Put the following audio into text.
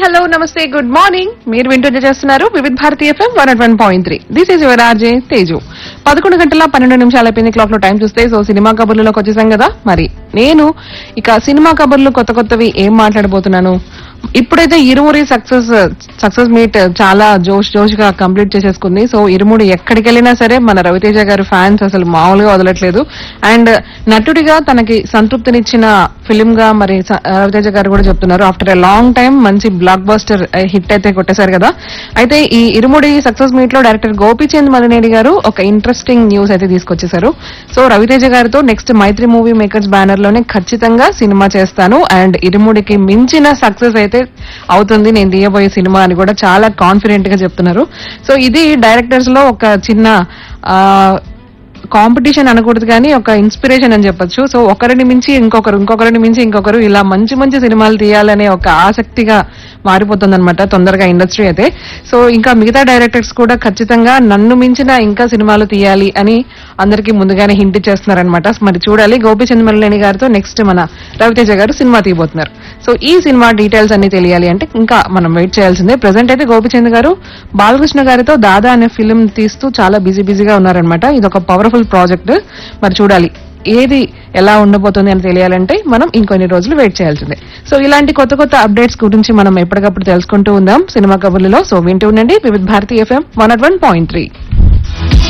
hello నమస్తే good morning మీరు వింటూ చేస్తున్నారు Vividh Bharati FM one one point three this is your RJ Teju పదకొండు గంటల పన్నెండు నిమిషాలు అయిపోయింది క్లాక్ లో టైం చూస్తే సో సినిమా కబుర్లలోకి వచ్చేసాం కదా మరి నేను ఇక సినిమా కబుర్లు కొత్త కొత్తవి ఏం మాట్లాడబోతున్నాను ఇప్పుడైతే ఇరుమురి సక్సెస్ సక్సెస్ మీట్ చాలా జోష్ జోష్ గా కంప్లీట్ చేసేసుకుంది సో ఇరుముడి ఎక్కడికి వెళ్ళినా సరే మన రవితేజ గారు ఫ్యాన్స్ అసలు మామూలుగా వదలట్లేదు అండ్ నటుడిగా తనకి సంతృప్తినిచ్చిన ఫిలిం గా మరి స- రవితేజ గారు కూడా చెప్తున్నారు ఆఫ్టర్ ఎ లాంగ్ టైం మంచి బ్లాక్ బస్టర్ హిట్ అయితే కొట్టేశారు కదా అయితే ఈ ఇరుముడి సక్సెస్ మీట్ లో డైరెక్టర్ గోపీచంద్ మలినేని గారు ఒక ఇంట్రెస్టింగ్ న్యూస్ అయితే తీసుకొచ్చేశారు సో రవితేజ గారితో next Mythri movie makers banner లోనే ఖచ్చితంగా సినిమా చేస్తాను అండ్ ఇరుముడికి మించిన సక్సెస్ అయితే అవుతుంది నేను తీయబోయే సినిమా అని కూడా చాలా కాన్ఫిడెంట్ గా చెప్తున్నారు సో ఇది డైరెక్టర్స్ లో ఒక చిన్న ఆ, కాంపిటీషన్ అనకూడదు కానీ ఒక ఇన్స్పిరేషన్ అని చెప్పొచ్చు సో ఒకరిని మించి ఇంకొకరు ఇంకొకరిని మించి ఇంకొకరు ఇలా మంచి మంచి సినిమాలు తీయాలనే ఒక ఆసక్తిగా మారిపోతుంది అనమాట తొందరగా ఇండస్ట్రీ అయితే సో ఇంకా మిగతా డైరెక్టర్స్ కూడా ఖచ్చితంగా నన్ను మించిన ఇంకా సినిమాలు తీయాలి అని అందరికీ ముందుగానే హింట్ చేస్తున్నారనమాట మరి చూడాలి గోపిచంద్ మల్లేని గారితో నెక్స్ట్ మన రవితేజ గారు సినిమా తీయబోతున్నారు సో ఈ సినిమా డీటెయిల్స్ అన్ని తెలియాలి అంటే ఇంకా మనం వెయిట్ చేయాల్సిందే ప్రెసెంట్ అయితే గోపిచంద్ గారు బాలకృష్ణ గారితో దాదా అనే ఫిల్మ్ తీస్తూ చాలా బిజీ బిజీగా ఉన్నారనమాట ఇది ఒక పవర్ఫుల్ ప్రాజెక్ట్ మరి చూడాలి ఏది ఎలా ఉండబోతుంది అని తెలియాలంటే మనం ఇంకొన్ని రోజులు వెయిట్ చేయాల్సిందే సో ఇలాంటి కొత్త కొత్త అప్డేట్స్ గురించి మనం ఎప్పటికప్పుడు తెలుసుకుంటూ ఉందాం సినిమా కబుర్లలో సో వింటూ ఉండండి Vividh Bharati FM one one point three